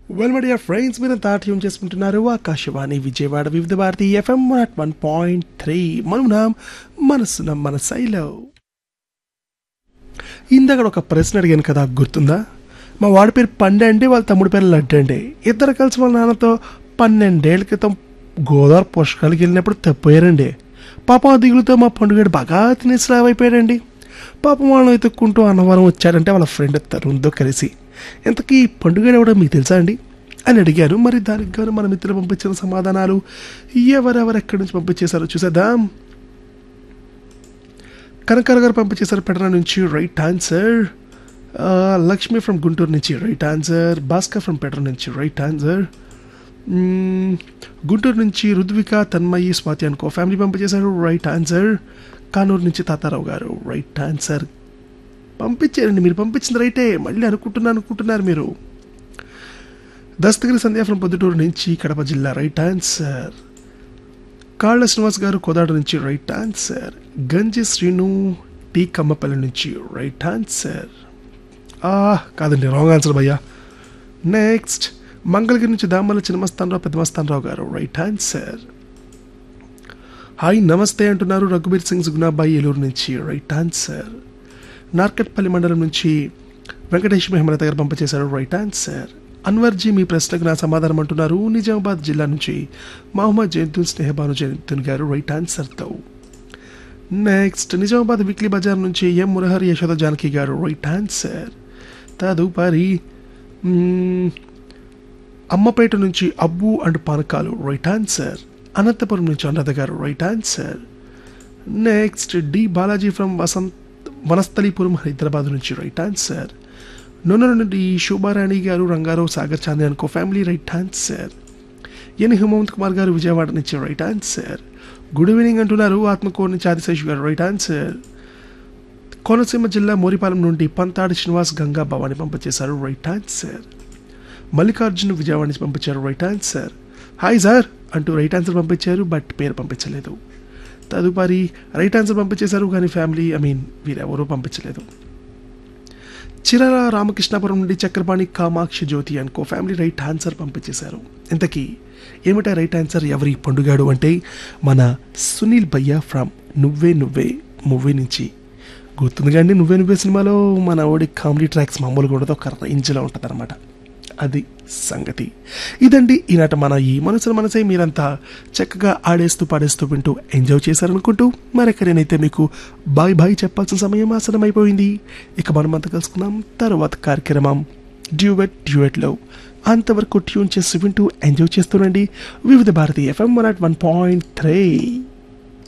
well my dear friends మీరు tune చేసుకుంటున్నారు Akashvani Vijayawada Vividh Bharati FM at one point three మనం మనసున మన శైలో ఇందాక ఒక ప్రశ్న అడిగాను కదా గుర్తుందా మా వాడి పేరు పండే అండి వాళ్ళ తమ్ముడి పేరు లడ్డు అండి ఇద్దరు కలిసి వాళ్ళ నాన్నతో పన్నెండేళ్ల క్రితం గోదావరి పుష్కరాలకు వెళ్ళినప్పుడు తప్పోయారండి పాపం ఆ దిగులుతో మా పండుగడు బాగా తినేసి అయిపోయాడండి పాపం వాళ్ళని వెతుక్కుంటూ అన్నవరం వచ్చాడంటే వాళ్ళ ఫ్రెండ్ తరుణ్తో కలిసి ఇంతకీ ఈ పండుగ ఎవడో మీకు తెలుసా అండి అని అడిగారు మరి దానికి గాను మన మిత్రులు పంపించిన సమాధానాలు ఎవరెవరు ఎక్కడి నుంచి పంపించేశారో చూసేద్దాం కనకర గారు పంపించేశారు పెడన నుంచి right answer Lakshmi from Guntur నుంచి right answer Bhaskar from Pedara నుంచి రైట్ ఆన్సర్ గుంటూరు నుంచి రుద్విక తన్మయి స్వాతి అనుకో ఫ్యామిలీ పంపించేశారు రైట్ ఆన్సర్ కానూరు నుంచి తాతారావు గారు రైట్ ఆన్సర్ పంపించారండి మీరు పంపించింది రైటే మళ్ళీ అనుకుంటున్నా అనుకుంటున్నారు మీరు దస్తగిరి సంధ్య ఫ్రమ్ పొద్దుటూరు నుంచి కడప జిల్లా రైట్ ఆన్సర్ కాళ్ళ శ్రీనివాస్ గారు కోదాడ నుంచి రైట్ ఆన్సర్ గంజి శ్రీను టీ కమ్మపల్లి నుంచి రైట్ ఆన్సర్ ఆ కాదండి రాంగ్ ఆన్సర్ భయ్యా నెక్స్ట్ మంగళగిరి నుంచి దామల చిన్నమస్తానరావు పెద్దమస్తానరావు గారు రైట్ ఆన్సర్ హాయ్ నమస్తే అంటున్నారు రఘుబీర్ సింగ్ సుగ్నాబాయి ఏలూరు నుంచి రైట్ ఆన్సర్ నార్కట్పల్లి మండలం నుంచి వెంకటేష్ మెహమలత గారు పంపించేశారు రైట్ ఆన్సర్ అన్వర్జీ మీ ప్రశ్నకు నా సమాధానం అంటున్నారు నిజామాబాద్ జిల్లా నుంచి మహమ్మద్ జైతున్ స్నేహబాను జైతున్ గారు రైట్ ఆన్సర్తో నెక్స్ట్ నిజామాబాద్ వీక్లీ బజార్ నుంచి ఎం మురహరి యశోద జానకి గారు రైట్ ఆన్సర్ తదుపరి మ్మ్, అమ్మపేట నుంచి Abbu and Panakalu right answer Anantapuram నుంచి Anuradha garu right answer next D Balaji from Vasanth Vanasthalipuram Hyderabad నుంచి రైట్ ఆన్సర్ నూనె నుండి శోభారాణి గారు రంగారావు సాగర్ చాంది అనుకో family right answer N Hemanth Kumar garu Vijayawada నుంచి రైట్ ఆన్సర్ గుడ్ ఈవినింగ్ అంటున్నారు ఆత్మకూరు నుంచి ఆదిశేష్ గారు రైట్ ఆన్సర్ కోనసీమ జిల్లా మోరిపాలెం నుండి పంతాడి శ్రీనివాస్ గంగా భవాని పంపించేశారు రైట్ ఆన్సర్ మల్లికార్జున్ విజయవాడ నుంచి పంపించారు రైట్ ఆన్సర్ హాయ్ సార్ అంటూ రైట్ ఆన్సర్ పంపించారు బట్ పేరు పంపించలేదు తదుపరి రైట్ ఆన్సర్ పంపించేశారు కానీ ఫ్యామిలీ ఐ మీన్ వీరెవరూ పంపించలేదు చిరల రామకృష్ణాపురం నుండి చక్రపాణి కామాక్షి జ్యోతి అనుకో ఫ్యామిలీ రైట్ ఆన్సర్ పంపించేశారు ఇంతకీ ఏమిటా రైట్ ఆన్సర్ ఎవరి పండుగాడు అంటే మన సునీల్ భయ్య ఫ్రమ్ నువ్వే నువ్వే మూవీ నుంచి గుర్తుంది కానీ నువ్వే నువ్వే సినిమాలో మన ఓడి కామెడీ ట్రాక్స్ మామూలుగా ఉండదు ఒక రేంజ్లో ఉంటుంది అనమాట అది సంగతి ఇదండి ఈనాట మన ఈ మనసుల మనసే మీరంతా చక్కగా ఆడేస్తూ పాడేస్తూ వింటూ ఎంజాయ్ చేశారనుకుంటూ మరెక్కడైనైతే మీకు బాయ్ బాయ్ చెప్పాల్సిన సమయం ఆసనమైపోయింది ఇక మనమంతా కలుసుకుందాం తర్వాత కార్యక్రమం డ్యూవెట్ డ్యూవెట్లో అంతవరకు ట్యూన్ చేసి వింటూ ఎంజాయ్ చేస్తుండండి Vividh Bharati FM one one point three